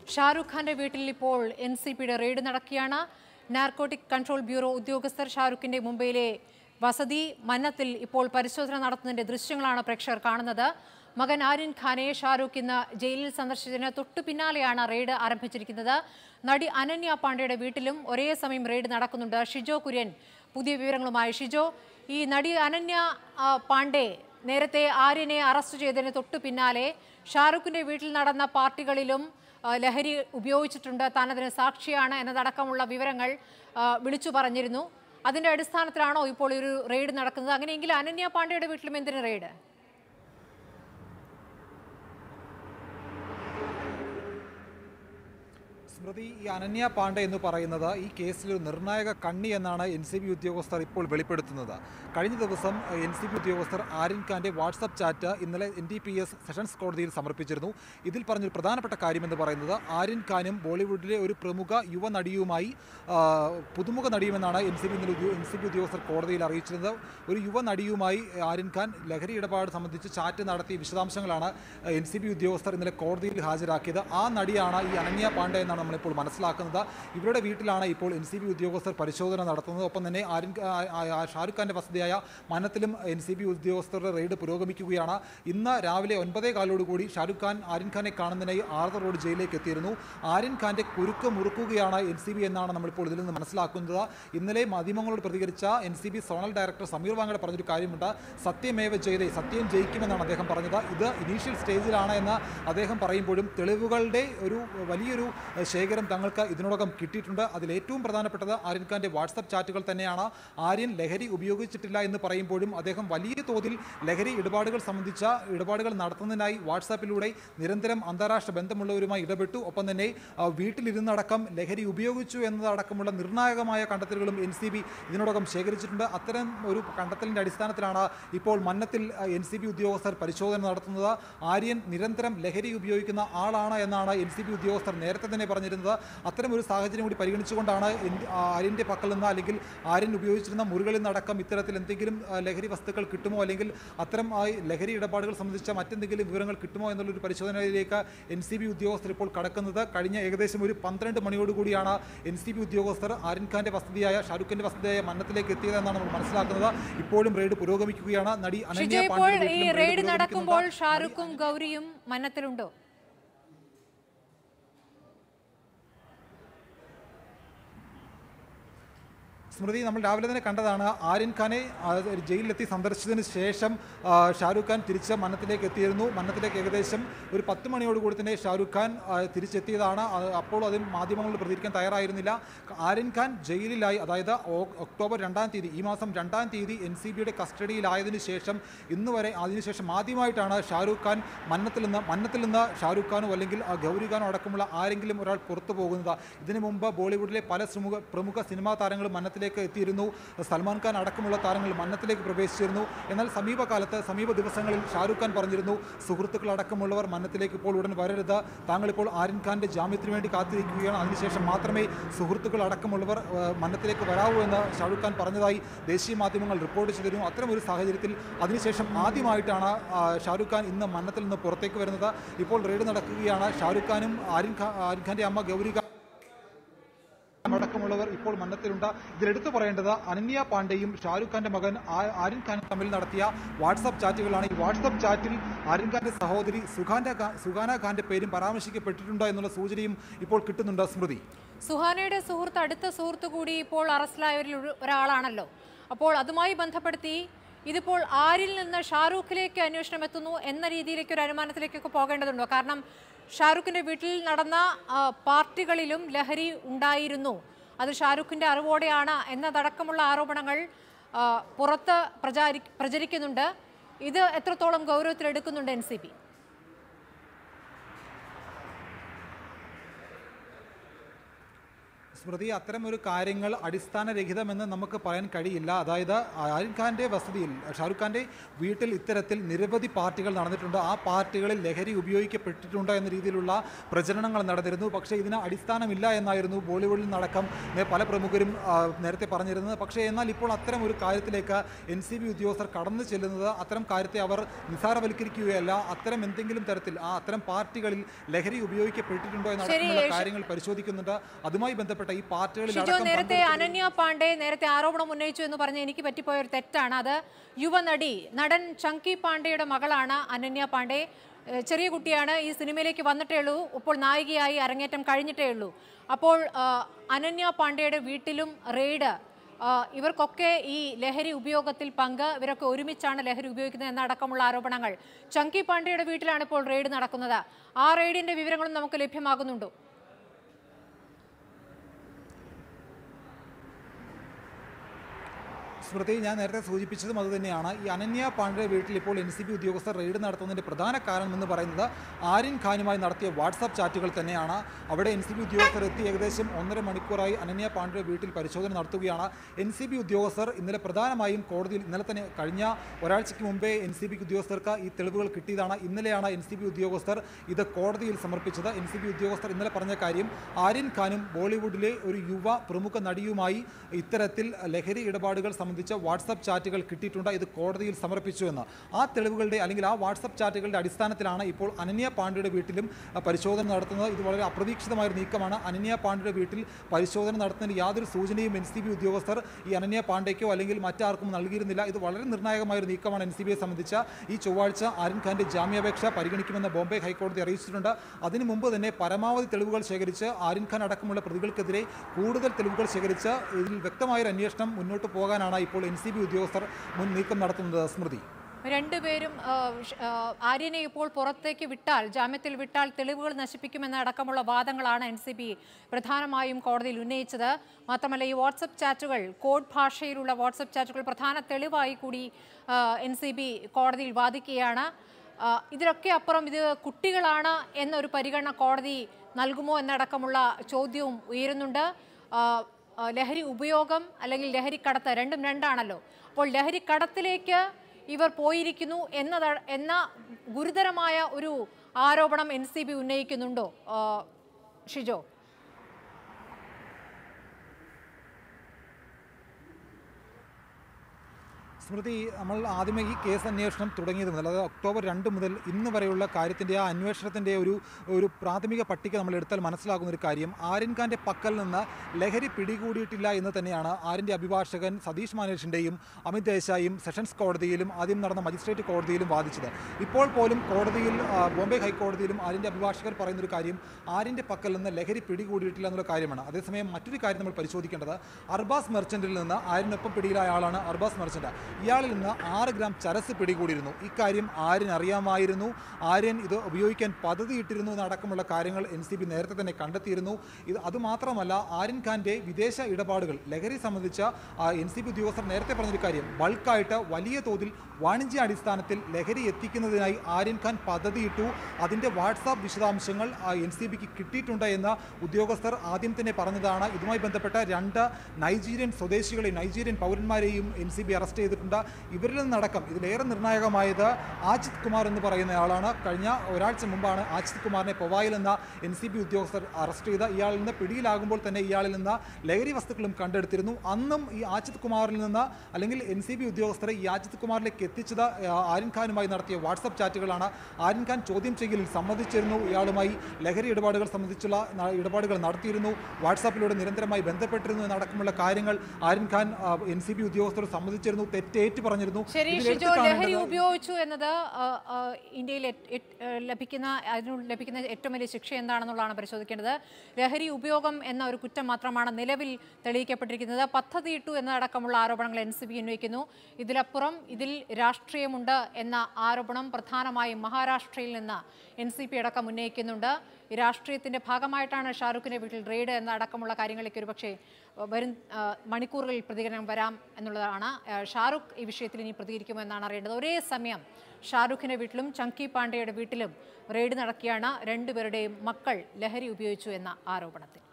ഷാരൂഖ് ഖാന്റെ വീട്ടിൽ ഇപ്പോൾ എൻ സി പിയുടെ റെയ്ഡ് നടക്കുകയാണ് നാർക്കോട്ടിക് കൺട്രോൾ ബ്യൂറോ ഉദ്യോഗസ്ഥർ ഷാരൂഖിന്റെ മുംബൈയിലെ വസതി മന്നത്തിൽ ഇപ്പോൾ പരിശോധന നടത്തുന്നതിന്റെ ദൃശ്യങ്ങളാണ് പ്രേക്ഷകർ കാണുന്നത് മകൻ ആര്യൻ ഖാനെ ഷാരൂഖ് ഇന്ന് ജയിലിൽ സന്ദർശിച്ചതിന് തൊട്ടു പിന്നാലെയാണ് റെയ്ഡ് ആരംഭിച്ചിരിക്കുന്നത് നടി അനന്യ പാണ്ഡെയുടെ വീട്ടിലും ഒരേ സമയം റെയ്ഡ് നടക്കുന്നുണ്ട് ഷിജോ കുര്യൻ പുതിയ വിവരങ്ങളുമായി ഷിജോ ഈ നടി അനന്യ ആ, പാണ്ഡെ നേരത്തെ ആര്യനെ അറസ്റ്റ് ചെയ്തതിന് തൊട്ടു പിന്നാലെ ഷാരൂഖിന്റെ വീട്ടിൽ നടന്ന പാർട്ടികളിലും ആ, ലഹരി ഉപയോഗിച്ചിട്ടുണ്ട് താൻ അതിന് സാക്ഷിയാണ് എന്നതടക്കമുള്ള വിവരങ്ങൾ ആ, വിളിച്ചു പറഞ്ഞിരുന്നു അതിന്റെ അടിസ്ഥാനത്തിലാണോ ഇപ്പോൾ ഈ ഒരു റെയ്ഡ് നടക്കുന്നത് അങ്ങനെയെങ്കിൽ അനന്യ പാണ്ഡെയുടെ വീട്ടിലും എന്തിന് റെയ്ഡ് സ്മൃതി ഈ അനന്യ പാണ്ഡെ എന്ന് പറയുന്നത് ഈ കേസിൽ ഒരു നിർണായക കണ്ണി എന്നാണ് എൻ സി ബി ഉദ്യോഗസ്ഥർ ഇപ്പോൾ വെളിപ്പെടുത്തുന്നത് കഴിഞ്ഞ ദിവസം എൻ സി ബി ഉദ്യോഗസ്ഥർ ആര്യൻ ഖാന്റെ വാട്സപ്പ് ചാറ്റ് ഇന്നലെ N D P S sessions കോടതിയിൽ സമർപ്പിച്ചിരുന്നു ഇതിൽ പറഞ്ഞൊരു പ്രധാനപ്പെട്ട കാര്യമെന്ന് പറയുന്നത് ആര്യൻ ഖാനും ബോളിവുഡിലെ ഒരു പ്രമുഖ യുവ നടിയുമായി ആ, പുതുമുഖ നടിയുമെന്നാണ് എൻ സി ബി ഇന്നലെ എൻ സി ബി ഉദ്യോഗസ്ഥർ കോടതിയിൽ അറിയിച്ചിരുന്നത് ഒരു യുവ നടിയുമായി ആര്യൻ ഖാൻ ലഹരി ഇടപാട് സംബന്ധിച്ച് ചാറ്റ് നടത്തിയ വിശദാംശങ്ങളാണ് എൻ സി ബി ഉദ്യോഗസ്ഥർ ഇന്നലെ കോടതിയിൽ ഹാജരാക്കിയത് ആ നടിയാണ് ഈ അനന്യ പാണ്ഡെ എന്നാണ് നമ്മളിപ്പോൾ മനസ്സിലാക്കുന്നത് ഇവരുടെ വീട്ടിലാണ് ഇപ്പോൾ എൻ സി ബി ഉദ്യോഗസ്ഥർ പരിശോധന നടത്തുന്നത് ഒപ്പം തന്നെ ആര്യൻ ഖാ- ആ- ആ- ഷാരൂഖ് ഖാന്റെ വസതിയായ മനത്തിലും എൻ സി ബി ഉദ്യോഗസ്ഥരുടെ റെയ്ഡ് പുരോഗമിക്കുകയാണ് ഇന്ന് രാവിലെ ഒൻപതേ കാലോടുകൂടി ഷാരൂഖ് ഖാൻ ആര്യൻ ഖാനെ കാണുന്നതിനായി ആർദർ റോഡ് ജയിലിലേക്ക് എത്തിയിരുന്നു ആര്യൻ ഖാന്റെ കുരുക്ക് മുറുക്കുകയാണ് എൻ സി ബി എന്നാണ് നമ്മളിപ്പോൾ ഇതിൽ നിന്ന് മനസ്സിലാക്കുന്നത് ഇന്നലെ മാധ്യമങ്ങളോട് പ്രതികരിച്ച N C B zonal director Sameer വാങ്ങയുടെ പറഞ്ഞൊരു കാര്യമുണ്ട് സത്യമേവ ജയതേ സത്യം ജയിക്കുമെന്നാണ് അദ്ദേഹം പറഞ്ഞത് ഇത് ഇനീഷ്യൽ സ്റ്റേജിലാണ് എന്ന് അദ്ദേഹം പറയുമ്പോഴും തെളിവുകളുടെ ഒരു വലിയൊരു ഏഹ്, ശേഖരം തങ്ങൾക്ക് ഇതിനോടകം കിട്ടിയിട്ടുണ്ട് അതിൽ ഏറ്റവും പ്രധാനപ്പെട്ടത് ആര്യൻ ഖാന്റെ വാട്സപ്പ് ചാറ്റുകൾ തന്നെയാണ് ആര്യൻ ലഹരി ഉപയോഗിച്ചിട്ടില്ല എന്ന് പറയുമ്പോഴും അദ്ദേഹം വലിയ തോതിൽ ലഹരി ഇടപാടുകൾ സംബന്ധിച്ച ഇടപാടുകൾ നടത്തുന്നതിനായി വാട്സാപ്പിലൂടെ നിരന്തരം അന്താരാഷ്ട്ര ബന്ധമുള്ളവരുമായി ഇടപെട്ടു ഒപ്പം തന്നെ ആ, വീട്ടിലിരുന്നടക്കം ലഹരി ഉപയോഗിച്ചു എന്നതടക്കമുള്ള നിർണായകമായ കണ്ടെത്തലുകളും എൻ സി ബി ഇതിനോടകം ശേഖരിച്ചിട്ടുണ്ട് അത്തരം ഒരു കണ്ടെത്തലിൻ്റെ അടിസ്ഥാനത്തിലാണ് ഇപ്പോൾ മന്നത്തിൽ എൻ സി ബി ഉദ്യോഗസ്ഥർ പരിശോധന നടത്തുന്നത് ആര്യൻ നിരന്തരം ലഹരി ഉപയോഗിക്കുന്ന ആളാണ് എന്നാണ് എൻ സി ബി ഉദ്യോഗസ്ഥർ നേരത്തെ തന്നെ പറഞ്ഞിരുന്നത് അത്തരം ഒരു സാഹചര്യം കൂടി പരിഗണിച്ചുകൊണ്ടാണ് എൻ- ആ, ആര്യൻ്റെ പക്കൽ നിന്ന് അല്ലെങ്കിൽ ആര്യൻ ഉപയോഗിച്ചിരുന്ന മുറികളിൽ നിന്നടക്കം ഇത്തരത്തിൽ എന്തെങ്കിലും ആ, ലഹരി വസ്തുക്കൾ കിട്ടുമോ അല്ലെങ്കിൽ അത്തരം ആ ലഹരി ഇടപാടുകൾ സംബന്ധിച്ച മറ്റെന്തെങ്കിലും വിവരങ്ങൾ കിട്ടുമോ എന്നുള്ളൊരു പരിശോധനയിലേക്ക് എൻ സി ബി ഉദ്യോഗസ്ഥർ ഇപ്പോൾ കടക്കുന്നത് കഴിഞ്ഞ ഏകദേശം ഒരു പന്ത്രണ്ട് മണിയോടുകൂടിയാണ് എൻ സി ബി ഉദ്യോഗസ്ഥർ ആര്യൻ ഖാന്റെ വസതിയായ ഷാരൂഖ് ഖാന്റെ വസതിയായ മന്നത്തിലേക്ക് എത്തിയതെന്നാണ് നമ്മൾ മനസ്സിലാക്കുന്നത് ഇപ്പോഴും റെയ്ഡ് പുരോഗമിക്കുകയാണ് നടി ഷിജോ അനന്യ ഇപ്പോൾ പാണ്ഡെയുടെ ഈ വീട്ടിലും റെയ്ഡ് റെയ്ഡ് നടക്കുമ്പോൾ പുരോഗമിക്കുന്നുണ്ട്. ഷാരൂഖും ഗൗരിയും മന്നത്തിലുണ്ടോ സ്മൃതി നമ്മൾ രാവിലെ തന്നെ കണ്ടതാണ് ആര്യൻ ഖാനെ ആ, ജയിലിലെത്തി സന്ദർശിച്ചതിന് ശേഷം ആ, ഷാരൂഖ് ഖാൻ തിരിച്ച് മന്നത്തിലേക്ക് എത്തിയിരുന്നു മന്നത്തിലേക്ക് ഏകദേശം ഒരു പത്ത് മണിയോടുകൂടി തന്നെ ഷാരൂഖ് ഖാൻ ആ, തിരിച്ചെത്തിയതാണ് അത് അപ്പോൾ അതിൽ മാധ്യമങ്ങളോട് പ്രതികരിക്കാൻ തയ്യാറായിരുന്നില്ല ആര്യൻ ഖാൻ ജയിലിലായി അതായത് ഓ- ഒക്ടോബർ രണ്ടാം തീയതി ഈ മാസം രണ്ടാം തീയതി എൻ സി ബിയുടെ കസ്റ്റഡിയിലായതിനു ശേഷം ഇന്ന് വരെ അതിനുശേഷം ആദ്യമായിട്ടാണ് ഷാരൂഖ് ഖാൻ മന്നത്തിൽ നിന്ന് മന്നത്തിൽ നിന്ന് ഷാരൂഖ് ഖാനോ അല്ലെങ്കിൽ ആ, ഗൗരി ഖാനോ അടക്കമുള്ള ആരെങ്കിലും ഒരാൾ പുറത്തു പോകുന്നത് ഇതിനു മുമ്പ് ബോളിവുഡിലെ പല പ്രമുഖ പ്രമുഖ സിനിമാ താരങ്ങളും മന്നത്തിലേക്ക് എത്തിയിരുന്നു സൽമാൻ ഖാൻ അടക്കമുള്ള താരങ്ങൾ മന്നത്തിലേക്ക് പ്രവേശിച്ചിരുന്നു എന്നാൽ സമീപകാലത്ത് സമീപ ദിവസങ്ങളിൽ ഷാരൂഖ് ഖാൻ പറഞ്ഞിരുന്നു സുഹൃത്തുക്കൾ അടക്കമുള്ളവർ മന്നത്തിലേക്ക് ഇപ്പോൾ ഉടൻ വരരുത് താങ്കൾ ഇപ്പോൾ ആര്യൻ ഖാന്റെ ജാമ്യത്തിന് വേണ്ടി കാത്തിരിക്കുകയാണ് അതിനുശേഷം മാത്രമേ സുഹൃത്തുക്കൾ അടക്കമുള്ളവർ ആ, മന്നത്തിലേക്ക് വരാവൂ എന്ന് ഷാരൂഖ് ഖാൻ പറഞ്ഞതായി ദേശീയ മാധ്യമങ്ങൾ റിപ്പോർട്ട് ചെയ്തിരുന്നു അത്തരം ഒരു സാഹചര്യത്തിൽ അതിനുശേഷം ആദ്യമായിട്ടാണ് ആ, ഷാരൂഖ് ഖാൻ ഇന്ന് മന്നത്തിൽ നിന്ന് പുറത്തേക്ക് വരുന്നത് ഇപ്പോൾ റെയ്ഡ് നടക്കുകയാണ് ഷാരൂഖ് ഖാനും ആര്യൻ ഖാൻ ആര്യൻ ഖാന്റെ അമ്മ ഗൗരി ഖാൻ അടക്കമുള്ളവർ ഇപ്പോൾ മന്നത്തിലുണ്ട് ഇതിലെടുത്തു പറയേണ്ടത് അനന്യ പാണ്ഡെയും ഷാരൂഖ് ഖാന്റെ മകൻ ആ- ആര്യൻ ഖാനും തമ്മിൽ നടത്തിയ വാട്സപ്പ് ചാറ്റുകളാണ് ഈ വാട്സപ്പ് ചാറ്റിൽ ആര്യൻ ഖാന്റെ സഹോദരി സുഖാന്റെ ഖാ- സുഖാന ഖാന്റെ പേരും പരാമർശിക്കപ്പെട്ടിട്ടുണ്ടോ എന്നുള്ള സൂചനയും ഇപ്പോൾ കിട്ടുന്നുണ്ട് സ്മൃതി സുഹാനയുടെ സുഹൃത്ത് അടുത്ത സുഹൃത്ത് കൂടി ഇപ്പോൾ അറസ്റ്റിലായവരിൽ ഒരു- ഒരാളാണല്ലോ അപ്പോൾ അതുമായി ബന്ധപ്പെടുത്തി ഇതിപ്പോൾ ആരിൽ നിന്ന് ഷാറൂഖിലേക്ക് അന്വേഷണം എത്തുന്നു എന്ന രീതിയിലേക്ക് ഒരു അനുമാനത്തിലേക്കൊക്കെ പോകേണ്ടതുണ്ടോ കാരണം ഷാറൂഖിന്റെ വീട്ടിൽ നടന്ന ആ, പാർട്ടികളിലും ലഹരി ഉണ്ടായിരുന്നു അത് ഷാരൂഖിന്റെ അറിവോടെയാണ് എന്നതടക്കമുള്ള ആരോപണങ്ങൾ ആ, പുറത്ത് പ്രചാരി പ്രചരിക്കുന്നുണ്ട് ഇത് എത്രത്തോളം ഗൗരവത്തിലെടുക്കുന്നുണ്ട് എൻ സി പി സ്മൃതി അത്തരമൊരു കാര്യങ്ങൾ അടിസ്ഥാനരഹിതമെന്ന് നമുക്ക് പറയാൻ കഴിയില്ല അതായത് ആരിൻ ഖാൻ്റെ വസതിയിൽ ഷാറുഖ് ഖാൻ്റെ വീട്ടിൽ ഇത്തരത്തിൽ നിരവധി പാർട്ടികൾ നടന്നിട്ടുണ്ട് ആ പാർട്ടികളിൽ ലഹരി ഉപയോഗിക്കപ്പെട്ടിട്ടുണ്ട് എന്ന രീതിയിലുള്ള പ്രചരണങ്ങൾ നടന്നിരുന്നു പക്ഷേ ഇതിന് അടിസ്ഥാനമില്ല എന്നായിരുന്നു ബോളിവുഡിൽ നടക്കം നേ- പല പ്രമുഖരും ആ, നേരത്തെ പറഞ്ഞിരുന്നത് പക്ഷേ എന്നാൽ ഇപ്പോൾ അത്തരം ഒരു കാര്യത്തിലേക്ക് എൻ സി ബി ഉദ്യോഗസ്ഥർ കടന്നു ചെല്ലുന്നത് അത്തരം കാര്യത്തെ അവർ നിസ്സാരവൽക്കരിക്കുകയല്ല അത്തരം എന്തെങ്കിലും തരത്തിൽ ആ അത്തരം പാർട്ടികളിൽ ലഹരി ഉപയോഗിക്കപ്പെട്ടിട്ടുണ്ടോ എന്നടക്കമുള്ള ശരി, കാര്യങ്ങൾ പരിശോധിക്കുന്നുണ്ട് അതുമായി ബന്ധപ്പെട്ട ഈ പാർട്ടികളിൽ ഷിജോ അടക്കം നേരത്തെ പങ്കെടുത്ത- അനന്യ പാണ്ഡെ നേരത്തെ ആരോപണം ഉന്നയിച്ചു എന്ന് പറഞ്ഞ് എനിക്ക് പറ്റിപ്പോയ ഒരു തെറ്റാണ് അത് യുവനടി നടൻ ചങ്കി പാണ്ഡെയുടെ മകളാണ് അനന്യ പാണ്ഡെ ഏഹ് ചെറിയ കുട്ടിയാണ് ഈ സിനിമയിലേക്ക് വന്നിട്ടേ ഉള്ളൂ ഇപ്പോൾ നായികയായി അരങ്ങേറ്റം കഴിഞ്ഞിട്ടേ ഉള്ളൂ അപ്പോൾ ആ, അനന്യ പാണ്ഡെയുടെ വീട്ടിലും റെയ്ഡ് ആ, ഇവർക്കൊക്കെ ഈ ലഹരി ഉപയോഗത്തിൽ പങ്ക് ഇവരൊക്കെ ഒരുമിച്ചാണ് ലഹരി ഉപയോഗിക്കുന്നത് എന്നടക്കമുള്ള ആരോപണങ്ങൾ ചങ്കി പാണ്ഡെയുടെ വീട്ടിലാണ് ഇപ്പോൾ റെയ്ഡ് നടക്കുന്നത് ആ റെയ്ഡിന്റെ വിവരങ്ങളും നമുക്ക് ലഭ്യമാകുന്നുണ്ടോ സ്മൃതി ഞാൻ നേരത്തെ സൂചിപ്പിച്ചതും അതുതന്നെയാണ് ഈ അനന്യ പാണ്ഡെ വീട്ടിൽ ഇപ്പോൾ എൻ സി ബി ഉദ്യോഗസ്ഥർ റെയ്ഡ് നടത്തുന്നതിൻ്റെ പ്രധാന കാരണം എന്ന് പറയുന്നത് ആര്യൻ ഖാനുമായി നടത്തിയ വാട്സാപ്പ് ചാറ്റുകൾ തന്നെയാണ് അവിടെ എൻ സി ബി ഉദ്യോഗസ്ഥർ എത്തി ഏകദേശം ഒന്നര മണിക്കൂറായി അനന്യ പാണ്ഡെ വീട്ടിൽ പരിശോധന നടത്തുകയാണ് എൻ സി ബി ഉദ്യോഗസ്ഥർ ഇന്നലെ പ്രധാനമായും കോടതിയിൽ ഇന്നലെ തന്നെ കഴിഞ്ഞ ഒരാഴ്ചയ്ക്ക് മുമ്പേ എൻ സി ബിക്ക് ഉദ്യോഗസ്ഥർക്ക് ഈ തെളിവുകൾ കിട്ടിയതാണ് ഇന്നലെയാണ് എൻ സി ബി ഉദ്യോഗസ്ഥർ ഇത് കോടതിയിൽ സമർപ്പിച്ചത് എൻ സി ബി ഉദ്യോഗസ്ഥർ ഇന്നലെ പറഞ്ഞ കാര്യം ആര്യൻ ഖാനും ബോളിവുഡിലെ ഒരു യുവ പ്രമുഖ നടിയുമായി ഇത്തരത്തിൽ ലഹരി ഇടപാടുകൾ സംബന്ധിച്ച വാട്സപ്പ് ചാറ്റുകൾ കിട്ടിയിട്ടുണ്ട് ഇത് കോടതിയിൽ സമർപ്പിച്ചു എന്ന് ആ തെളിവുകളുടെ അല്ലെങ്കിൽ ആ വാട്സപ്പ് ചാറ്റുകളുടെ അടിസ്ഥാനത്തിലാണ് ഇപ്പോൾ അനന്യ പാണ്ഡെയുടെ വീട്ടിലും അഹ്, പരിശോധന നടത്തുന്നത് ഇത് വളരെ അപ്രതീക്ഷിതമായ ഒരു നീക്കമാണ് അനന്യ പാണ്ഡെയുടെ വീട്ടിൽ പരിശോധന നടത്തുന്നതിന് യാതൊരു സൂചനയും എൻ സി ബി ഉദ്യോഗസ്ഥർ ഈ അനന്യ പാണ്ഡെക്കോ അല്ലെങ്കിൽ മറ്റാർക്കും നൽകിയിരുന്നില്ല ഇത് വളരെ നിർണായകമായ ഒരു നീക്കമാണ് എൻ സി ബിയെ സംബന്ധിച്ച ഈ ചൊവ്വാഴ്ച ആരിൻ ഖാന്റെ ജാമ്യാപേക്ഷ പരിഗണിക്കുമെന്ന് ബോംബെ ഹൈക്കോടതി അറിയിച്ചിട്ടുണ്ട് അതിനു മുമ്പ് തന്നെ പരമാവധി തെളിവുകൾ ശേഖരിച്ച് ആരിൻ ഖാൻ അടക്കമുള്ള പ്രതികൾക്കെതിരെ കൂടുതൽ തെളിവുകൾ ശേഖരിച്ച് ഇതിൽ വ്യക്തമായൊരു അന്വേഷണം മുന്നോട്ട് പോകാനാണ് ഇപ്പോൾ എൻ സി ബി ഉദ്യോഗസ്ഥർ മുൻ നീക്കം നടത്തുന്നത് സ്മൃതി രണ്ടുപേരും ആ, ഷ്- ആ, ആര്യനെ ഇപ്പോൾ പുറത്തേക്ക് വിട്ടാൽ ജാമ്യത്തിൽ വിട്ടാൽ തെളിവുകൾ നശിപ്പിക്കുമെന്ന അടക്കമുള്ള വാദങ്ങളാണ് എൻ സി ബി പ്രധാനമായും കോടതിയിൽ ഉന്നയിച്ചത് മാത്രമല്ല ഈ വാട്സപ്പ് ചാറ്റുകൾ കോഡ് ഭാഷയിലുള്ള വാട്സപ്പ് ചാറ്റുകൾ പ്രധാന തെളിവായി കൂടി എൻ സി ബി കോടതിയിൽ വാദിക്കുകയാണ് ആ, ഇതിലൊക്കെ അപ്പുറം ഇത് കുട്ടികളാണ് എന്നൊരു പരിഗണന കോടതി നൽകുമോ എന്നടക്കമുള്ള ചോദ്യവും ഉയരുന്നുണ്ട് ആ, ആ, ലഹരി ഉപയോഗം അല്ലെങ്കിൽ ലഹരി കടത്ത് രണ്ടും രണ്ടാണല്ലോ അപ്പോൾ ലഹരി കടത്തിലേക്ക് ഇവർ പോയിരിക്കുന്നു എന്നത് എന്ന ഗുരുതരമായ ഒരു ആരോപണം എൻ സി ബി ഉന്നയിക്കുന്നുണ്ടോ ആ, ഷിജോ സ്മൃതി നമ്മൾ ആദ്യമേ ഈ കേസ് അന്വേഷണം തുടങ്ങിയത് മുതൽ അതായത് ഒക്ടോബർ രണ്ട് മുതൽ ഇന്ന് വരെയുള്ള കാര്യത്തിൻ്റെ ആ അന്വേഷണത്തിൻ്റെ ഒരു ഒരു പ്രാഥമിക പട്ടിക നമ്മൾ എടുത്താൽ മനസ്സിലാകുന്ന ഒരു കാര്യം ആര്യൻ ഖാൻ്റെ പക്കൽ നിന്ന് ലഹരി പിടികൂടിയിട്ടില്ല എന്ന് തന്നെയാണ് ആര്യൻ്റെ അഭിഭാഷകൻ സതീഷ് മാനേഷിൻ്റെയും അമിത് ദേശായും സെഷൻസ് കോടതിയിലും ആദ്യം നടന്ന മജിസ്ട്രേറ്റ് കോടതിയിലും വാദിച്ചത് ഇപ്പോൾ പോലും കോടതിയിൽ ആ, ബോംബെ ഹൈക്കോടതിയിലും ആര്യൻ്റെ അഭിഭാഷകർ പറയുന്നൊരു കാര്യം ആര്യൻ്റെ പക്കൽ നിന്ന് ലഹരി പിടികൂടിയിട്ടില്ല എന്നുള്ള കാര്യമാണ് അതേസമയം മറ്റൊരു കാര്യം നമ്മൾ പരിശോധിക്കേണ്ടത് അർബാസ് മെർച്ചൻറ്റിൽ നിന്ന് ആര്യനൊപ്പം പിടിയിലായ ആളാണ് അർബാസ് മെർച്ചൻ്റ് ഇയാളിൽ നിന്ന് ആറ് ഗ്രാം ചരസ് പിടികൂടിയിരുന്നു ഇക്കാര്യം ആര്യൻ അറിയാമായിരുന്നു ആര്യൻ ഇത് ഉപയോഗിക്കാൻ പദ്ധതിയിട്ടിരുന്നു എന്നടക്കമുള്ള കാര്യങ്ങൾ എൻ സി ബി നേരത്തെ തന്നെ കണ്ടെത്തിയിരുന്നു ഇത് അതുമാത്രമല്ല ആര്യൻ ഖാൻ്റെ വിദേശ ഇടപാടുകൾ ലഹരി സംബന്ധിച്ച എൻ സി ബി ഉദ്യോഗസ്ഥർ നേരത്തെ പറഞ്ഞൊരു കാര്യം ബൾക്കായിട്ട് വലിയ തോതിൽ വാണിജ്യ അടിസ്ഥാനത്തിൽ ലഹരി എത്തിക്കുന്നതിനായി ആര്യൻ ഖാൻ പദ്ധതിയിട്ടു അതിൻ്റെ വാട്സാപ്പ് വിശദാംശങ്ങൾ എൻ സി ബിക്ക് കിട്ടിയിട്ടുണ്ട് എന്ന് ഉദ്യോഗസ്ഥർ ആദ്യം തന്നെ പറഞ്ഞതാണ് ഇതുമായി ബന്ധപ്പെട്ട രണ്ട് നൈജീരിയൻ സ്വദേശികളെയും നൈജീരിയൻ പൗരന്മാരെയും എൻ സി ബി അറസ്റ്റ് ചെയ്തിട്ടുണ്ട് ഇവരിൽ നിന്നടക്കം ഇതിലേറെ നിർണായകമായത് ആജിത് കുമാർ എന്ന് പറയുന്ന ആളാണ് കഴിഞ്ഞ ഒരാഴ്ച മുമ്പാണ് ആജിത് കുമാറിനെ പൊവായിൽ എന്ന എൻ സി ബി ഉദ്യോഗസ്ഥർ അറസ്റ്റ് ചെയ്ത ഇയാളിൽ നിന്ന് പിടിയിലാകുമ്പോൾ തന്നെ ഇയാളിൽ നിന്ന് ലഹരി വസ്തുക്കളും കണ്ടെടുത്തിരുന്നു അന്നും ഈ ആജിത് കുമാറിൽ നിന്ന് അല്ലെങ്കിൽ എൻ സി ബി ഉദ്യോഗസ്ഥരെ ഈ ആജിത് കുമാറിലേക്ക് എത്തിച്ചത് ആ, ആര്യൻ ഖാനുമായി നടത്തിയ വാട്സപ്പ് ചാറ്റുകളാണ് ആര്യൻ ഖാൻ ചോദ്യം ചെയ്യലിൽ സമ്മതിച്ചിരുന്നു ഇയാളുമായി ലഹരി ഇടപാടുകൾ സംബന്ധിച്ചുള്ള ന- ഇടപാടുകൾ നടത്തിയിരുന്നു വാട്സാപ്പിലൂടെ നിരന്തരമായി ബന്ധപ്പെട്ടിരുന്നു എന്നടക്കമുള്ള കാര്യങ്ങൾ Aryan Khan N C B ഉദ്യോഗസ്ഥർ സമ്മതിച്ചിരുന്നു തെറ്റേറ്റ് പറഞ്ഞിരുന്നു ശരി ഇതിൽ ഷിജോ എടുത്തു ലഹരി കാണേണ്ടത് ഉപയോഗിച്ചു എന്നത് ആ, ആ, ഇന്ത്യയിൽ എറ്റ്- എറ്റ്- ഏ, ലഭിക്കുന്ന അതിന് ലഭിക്കുന്ന ഏറ്റവും വലിയ ശിക്ഷ എന്താണെന്നുള്ളതാണ് പരിശോധിക്കേണ്ടത് ലഹരി ഉപയോഗം എന്ന ഒരു കുറ്റം മാത്രമാണ് നിലവിൽ തെളിയിക്കപ്പെട്ടിരിക്കുന്നത് പദ്ധതിയിട്ടു എന്നതടക്കമുള്ള ആരോപണങ്ങൾ എൻ സി ബി ഉന്നയിക്കുന്നു ഇതിലപ്പുറം ഇതിൽ രാഷ്ട്രീയമുണ്ട് എന്ന ആരോപണം പ്രധാനമായും മഹാരാഷ്ട്രയിൽ നിന്ന് എൻ സി പി അടക്കം ഉന്നയിക്കുന്നുണ്ട് ഈ രാഷ്ട്രീയത്തിന്റെ ഭാഗമായിട്ടാണ് ഷാറുഖിന്റെ വീട്ടിൽ റെയ്ഡ് എന്ന അടക്കമുള്ള കാര്യങ്ങളിലേക്ക് ഒരുപക്ഷെ അഹ് വരും ആ, മണിക്കൂറുകളിൽ പ്രതികരണം വരാം എന്നുള്ളതാണ് ആ, ഷാറുഖ് ഈ വിഷയത്തിൽ ഇനി പ്രതികരിക്കുമോ എന്നാണ് അറിയേണ്ടത് ഒരേ സമയം ഷാറുഖിന്റെ വീട്ടിലും ചങ്കി പാണ്ഡെയുടെ വീട്ടിലും റെയ്ഡ് നടക്കുകയാണ് രണ്ടുപേരുടെയും മക്കൾ ലഹരി ഉപയോഗിച്ചു എന്ന ആരോപണത്തിൽ